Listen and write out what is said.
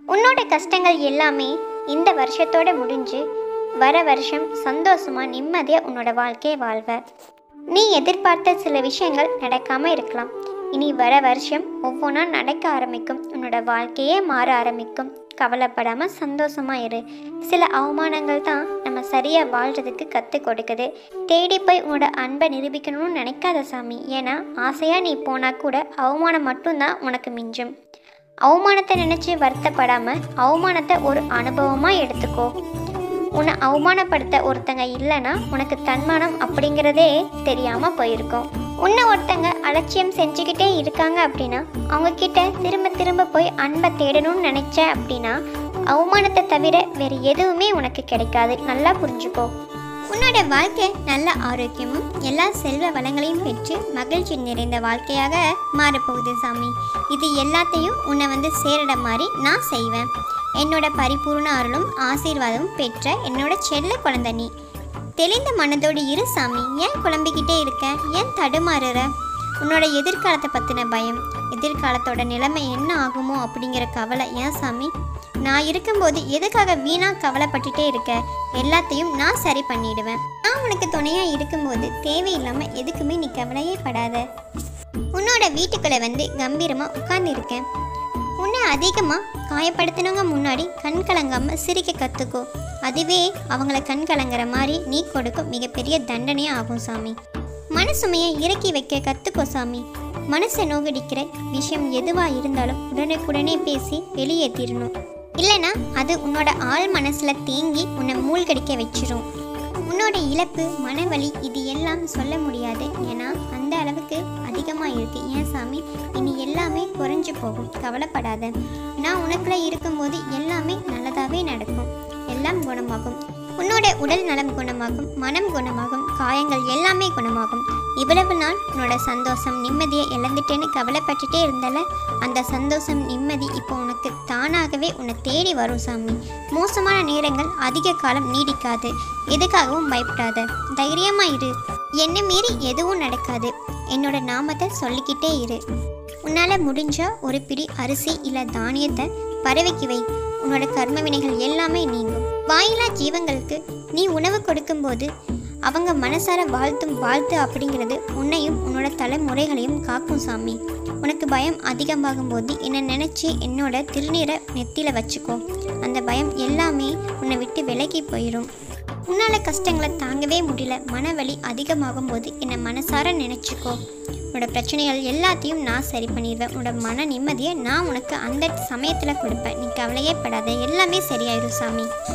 உன்னோட கஷ்டங்கள் எல்லாமே இந்த வருஷத்தோட முடிஞ்சு வர வருஷம் சந்தோஷமா நிம்மதியா உன்னோட வாழ்க்கையை வாழ்வ நீ எதிர்பார்த்த சில விஷயங்கள் நடக்காம இருக்கலாம் இனி வர வருஷம் ஒவ்வொன்றா நடக்க ஆரம்பிக்கும் உன்னோட வாழ்க்கையே மாற ஆரம்பிக்கும் கவலைப்படாம சந்தோஷமா இரு சில அவமானங்கள் தான் நம்ம சரியா வாழ்றதுக்கு கற்றுக் கொடுக்குது தேடி போய் உன்னோட அன்பை நிரூபிக்கணும்னு நினைக்காத சாமி ஏன்னா ஆசையா நீ போனா கூட அவமானம் மட்டும்தான் உனக்கு மிஞ்சும் அவமானத்தை நினைச்சு வருத்தப்படாம அவமானத்தை ஒரு அனுபவமா எடுத்துக்கோ உன்னை அவமானப்படுத்த ஒருத்தங்க இல்லைன்னா உனக்கு தன்மானம் அப்படிங்கிறதே தெரியாம போயிருக்கும் உன்னை ஒருத்தங்க அலட்சியம் செஞ்சுக்கிட்டே இருக்காங்க அப்படின்னா அவங்க கிட்ட திரும்ப திரும்ப போய் அன்பை தேடணும்னு நினைச்ச அப்படின்னா அவமானத்தை தவிர வேறு எதுவுமே உனக்கு கிடைக்காது நல்லா புரிஞ்சுக்கோ உன்னோட வாழ்க்கை நல்ல ஆரோக்கியமும் எல்லா செல்வ வளங்களையும் பெற்று மகிழ்ச்சி நிறைந்த வாழ்க்கையாக மாறப்போகுது சாமி இது எல்லாத்தையும் உன்னை வந்து சேரிட மாதிரி நான் செய்வேன் என்னோட பரிபூர்ண அருளும் ஆசீர்வாதமும் பெற்ற என்னோட செல்ல குழந்தை நீ தெளிந்த மனதோடு இரு சாமி ஏன் குழம்பிக்கிட்டே இருக்க ஏன் தடுமாறுற உன்னோட எதிர்காலத்தை பற்றின பயம் எதிர்காலத்தோட நிலைமை என்ன ஆகுமோ அப்படிங்கிற கவலை ஏன் சாமி நான் இருக்கும்போது எதுக்காக வீணா கவலைப்பட்டுட்டே இருக்க எல்லாத்தையும் நான் சரி பண்ணிடுவேன் நான் உனக்கு துணையாக இருக்கும்போது தேவையில்லாமல் எதுக்குமே நீ கவலையே படாத உன்னோட வீட்டுக்குள்ளே வந்து கம்பீரமாக உட்கார்ந்துருக்கேன் உன்னை அதிகமாக காயப்படுத்தினவங்க முன்னாடி கண் கலங்காமல் சிரிக்க கற்றுக்கோ அதுவே அவங்கள கண் கலங்குற மாதிரி நீ கொடுக்கும் மிகப்பெரிய தண்டனையே ஆகும் சாமி மனசுமையை இறக்கி வைக்க கற்றுக்கோ சாமி மனசை நோகடிக்கிற விஷயம் எதுவாக இருந்தாலும் உடனுக்குடனே பேசி வெளியேற்றிடணும் இல்லைனா அது உன்னோட ஆள் மனசில் தேங்கி உன்னை மூழ்கடிக்க வச்சிரும் உன்னோட இழப்பு மனவலி இது எல்லாம் சொல்ல முடியாது ஏன்னா அந்த அளவுக்கு அதிகமாக இருக்கு ஏன் சாமி இனி எல்லாமே குறைஞ்சு போகும் கவலைப்படாத நான் உனக்குள்ள இருக்கும்போது எல்லாமே நல்லதாகவே நடக்கும் எல்லாம் குணமாகும் உன்னோட உடல் நலம் குணமாகும் மனம் குணமாகும் காயங்கள் எல்லாமே குணமாகும் இவ்வளவு நாள் உன்னோட சந்தோஷம் நிம்மதியை இழந்துட்டேன்னு கவலைப்பட்டுட்டே இருந்தால அந்த சந்தோஷம் நிம்மதி இப்போ உனக்கு தானாகவே உன்னை தேடி வரும் சாமி மோசமான நேரங்கள் அதிக காலம் நீடிக்காது எதுக்காகவும் பயப்படாத தைரியமா இரு என்னை மீறி எதுவும் நடக்காது என்னோட நாமத்தை சொல்லிக்கிட்டே இரு உன்னால் முடிஞ்ச ஒரு பிடி அரிசி இல்லை தானியத்தை பறவைக்கு வை உன்னோட கர்ம வினைகள் எல்லாமே நீங்கும் வாயிலா ஜீவங்களுக்கு நீ உணவு கொடுக்கும்போது அவங்க மனசார வாழ்த்தும் வாழ்த்து அப்படிங்கிறது உன்னையும் உன்னோட தலைமுறைகளையும் காக்கும் சாமி உனக்கு பயம் அதிகமாகும் போது என்னை நினச்சி என்னோட திருநீரை நெத்தியில வச்சுக்கோ அந்த பயம் எல்லாமே உன்னை விட்டு விலகி போயிடும் உன்னால் கஷ்டங்களை தாங்கவே முடியல மனவலி அதிகமாகும் போது என்னை மனசார நினச்சிக்கோ உன்னோட பிரச்சனைகள் எல்லாத்தையும் நான் சரி பண்ணிடுவேன் உன்னோட மன நிம்மதியை நான் உனக்கு அந்த சமயத்தில் கொடுப்பேன் நீ கவலையே படாத எல்லாமே சரியாயிடும் சாமி